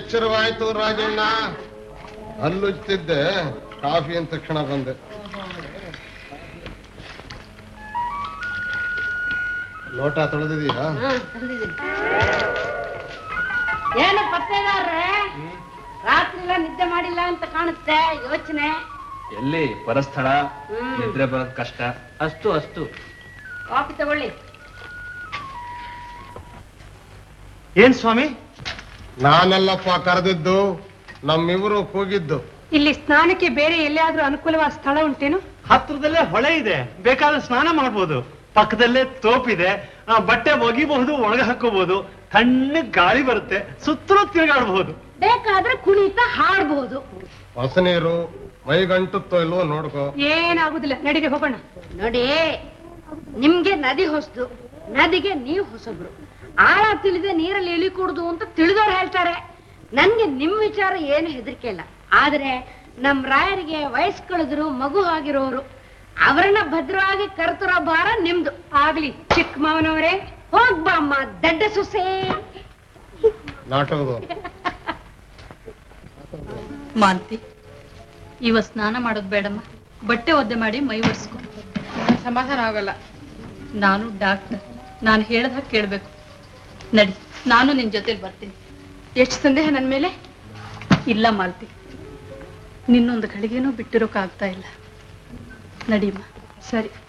ಎಚ್ಚರವಾಯ್ತು Rajanna ಹಲ್ಲುಜ್ತಿದ್ದೆ coffee ಅಂದ ತಕ್ಷಣ ಬಂದೆ ಲೋಟ ತೊಳೆದಿದೀಯಾ ಏನು ಪತ್ತೇದಾರ್ರೆ ರಾತ್ರಿ ಎಲ್ಲ ನಿದ್ದೆ ಮಾಡಿಲ್ಲ ಅಂತ ಕಾಣುತ್ತೆ ಯೋಚನೆ ಎಲ್ಲಿ ಪರಸ್ಥಳ ಹ್ಮ್. ನಿದ್ರೆ ಬರೋದ್ ಕಷ್ಟ ಅಷ್ಟು ಅಷ್ಟು ಕಾಫಿ ತಗೊಳ್ಳಿ ಏನ್ ಸ್ವಾಮಿ ನಾನಲ್ಲಪ್ಪ ಕರೆದಿದ್ದು ನಮ್ಮಿಬ್ರು ಕೂಗಿದ್ದು ಇಲ್ಲಿ ಸ್ನಾನಕ್ಕೆ ಬೇರೆ ಎಲ್ಲಿಯಾದ್ರೂ ಅನುಕೂಲವಾದ ಸ್ಥಳ ಉಂಟೇನು ಹತ್ರದಲ್ಲೇ ಹೊಳೆ ಇದೆ ಬೇಕಾದ್ರೆ ಸ್ನಾನ ಮಾಡ್ಬೋದು ಪಕ್ಕದಲ್ಲೇ ತೋಪಿದೆ ಆ, ಬಟ್ಟೆ ಒಗಿಬಹುದು ಒಳಗೆ ಹಾಕೋಬಹುದು ತಣ್ಣಗ್ ಗಾಳಿ ಬರುತ್ತೆ ಸುತ್ತಲೂ ತಿರುಗಾಡಬಹುದು ಬೇಕಾದ್ರೆ ಕುಣಿತ ಹಾಡ್ಬೋದು ಹೊಸ ನೀರು ಮೈಗಂಟುತ್ತೋ ಇಲ್ವೋ ನೋಡ್ಕೋ ಏನಾಗುದಿಲ್ಲ ನಡಿಗೆ ಹೋಗೋಣ ನೋಡಿ ನಿಮ್ಗೆ ನದಿ ಹೊಸದು ನದಿಗೆ ನೀವು ಹೊಸಬ್ರು ಆಳ ತಿಳಿದೆ ನೀರಲ್ಲಿ ಇಳಿಕೂಡ್ದು ಅಂತ ತಿಳಿದವ್ರು ಹೇಳ್ತಾರೆ ನನ್ಗೆ ನಿಮ್ ವಿಚಾರ ಏನು ಹೆದರಿಕೆ ಇಲ್ಲ ಆದ್ರೆ ನಮ್ ರಾಯರಿಗೆ ವಯಸ್ಸು ಕಳೆದ್ರು ಮಗು ಆಗಿರೋರು ಅವರನ್ನ ಭದ್ರವಾಗಿ ಕರ್ತರೋ ಭಾರ ನಿಮ್ದು ಆಗ್ಲಿ ಚಿಕ್ಕ ಮಾವನವರೇ ಹೋಗ್ಬಮ್ಮ ದಡ್ಡ ಸೊಸೆ ನಾಟಕದು ಮಾಂತಿ ಇವ ಸ್ನಾನ ಮಾಡೋದ್ ಬೇಡಮ್ಮ ಬಟ್ಟೆ ಒದ್ದೆ ಮಾಡಿ ಮೈ ಒರೆಸ್ಕೊ ಸಮಾಧಾನ ಆಗಲ್ಲ ನಾನು ಡಾಕ್ಟರ್ ನಾನು ಹೇಳ್ದಾಗ ಕೇಳ್ಬೇಕು ನಡಿ ನಾನು ನಿನ್ ಜೊತೆಲಿ ಬರ್ತೀನಿ ಎಷ್ಟು ಸಂದೇಹ ನನ್ ಮೇಲೆ ಇಲ್ಲ ಮಾಲ್ತಿ ನಿನ್ನೊಂದು ಗಳಿಗೆನೂ ಬಿಟ್ಟಿರೋಕ್ಕಾಗ್ತಾ ಇಲ್ಲ ನಡಿಯಮ್ಮ ಸರಿ